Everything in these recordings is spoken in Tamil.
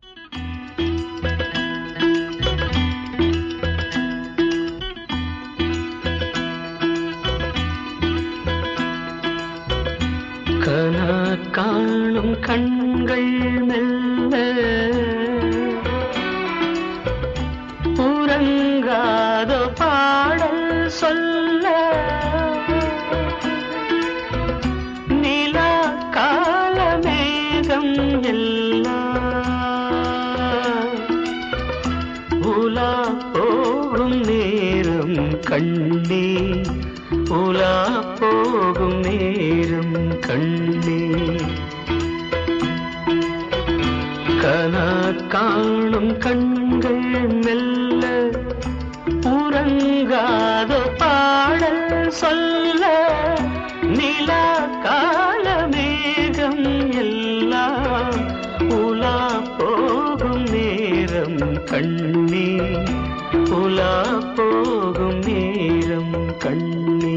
கனா காணும் கண்கள் மெல்ல உறங்காத பாடல் சொல்ல நிலா காலமேகம் எல்லாம் உலா போகும் நேரம் கண்ணே உலா போகும் நேரம் கண்ணே கனா காணும் கண்கள் மெல்ல உறங்காத பாடல் சொல்ல நிலா காலமேகம் எல்லாம் உலா போகும் நேரம் கண்ணே உலா போகும் நேரம் கண்ணே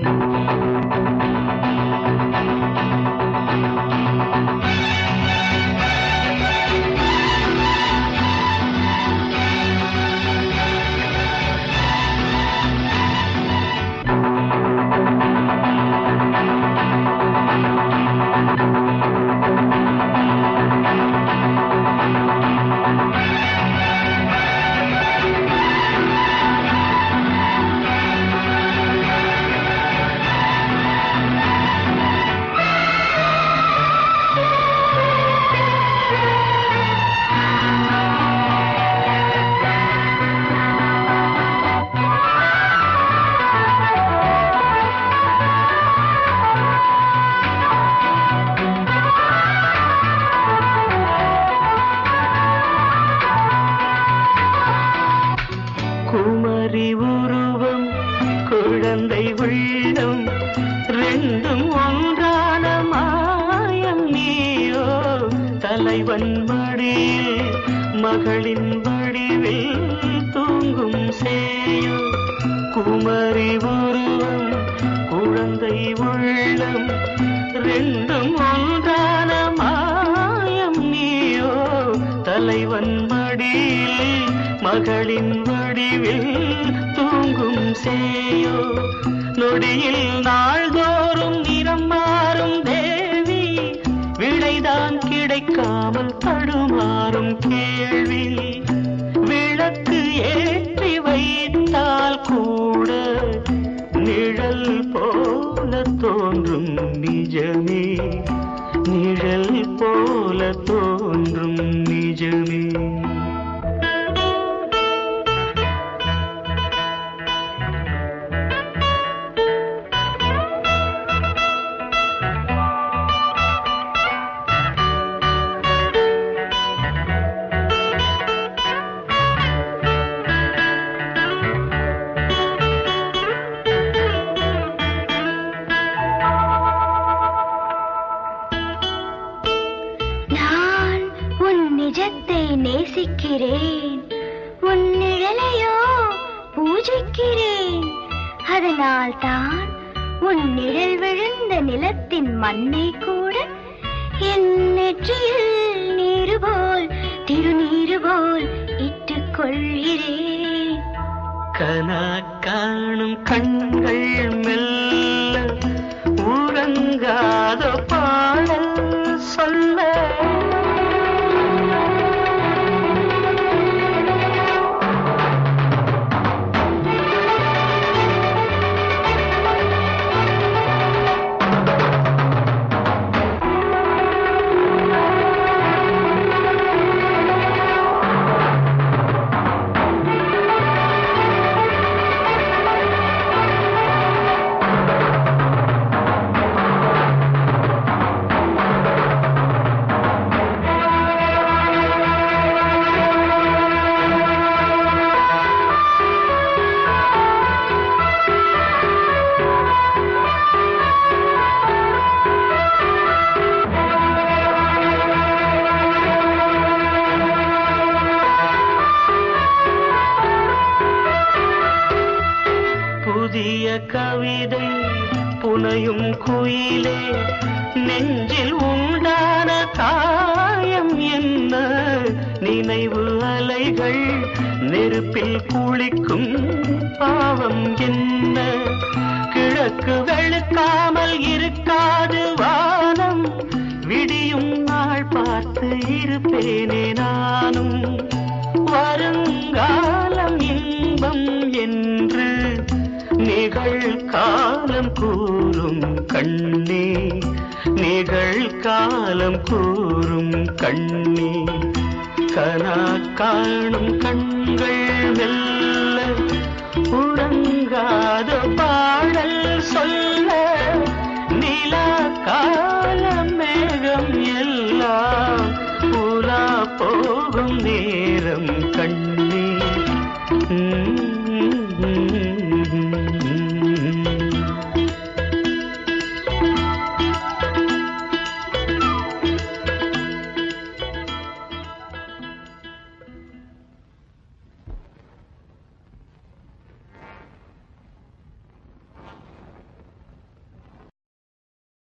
குமரி உருவம் குழந்தை உள்ளம் ரெண்டும் ஒன்றான மாயம் நீயோ தலைவன் மடியில் மகளின் வடிவில் தூங்கும் சேயோ குமரி உருவம் குழந்தை உள்ளம் ரெண்டும் ஒன்றான மாயம் நீயோ தலைவன் மடியில் மகளின் வடிவில் தூங்கும் சேயோ நொடியில் நாள்தோறும் நிறம் மாறும் தேவி விடைதான் கிடைக்காமல் தடுமாறும் கேள்வி விளக்கு ஏற்றி வைத்தால் கூட நிழல் போல தோன்றும் நிஜமே நிழல் போல தோன்றும் நிஜமே நான் உன் நிஜத்தை நேசிக்கிறேன் உன் நிழலையோ பூஜிக்கிறேன் அதனால் தான் உன் நிழல் விழுந்த நிலத்தின் மண்ணை கூட என் நெற்றியில் நீரு போல் திருநீரு போல் இட்டுக் கொள்கிறேன் கனா காணும் கண்கள் மெல்ல உறங்காத பாடல் சொல்ல புதிய கவிதை புனையும் குயிலே நெஞ்சில் உண்டான காயம் என்ன விழிகள் நெருப்பில் குளிக்கும் பாவம் என்ன கிழக்கு வெளுக்காமல் இருக்காது வானம் விடியும் நாள் பார்த்து இருப்பேனே நானும் வருங்காலம் இன்பம் என்று நிகழ்காலம் கூறும் கண்ணே நிகழ்காலம் கூறும் கண்ணே கனா காணும் கண்கள் மெல்ல உறங்காத பாடல் சொல்ல நிலா கால மேகம் எல்லாம் உலா போகும் நேரம் கண்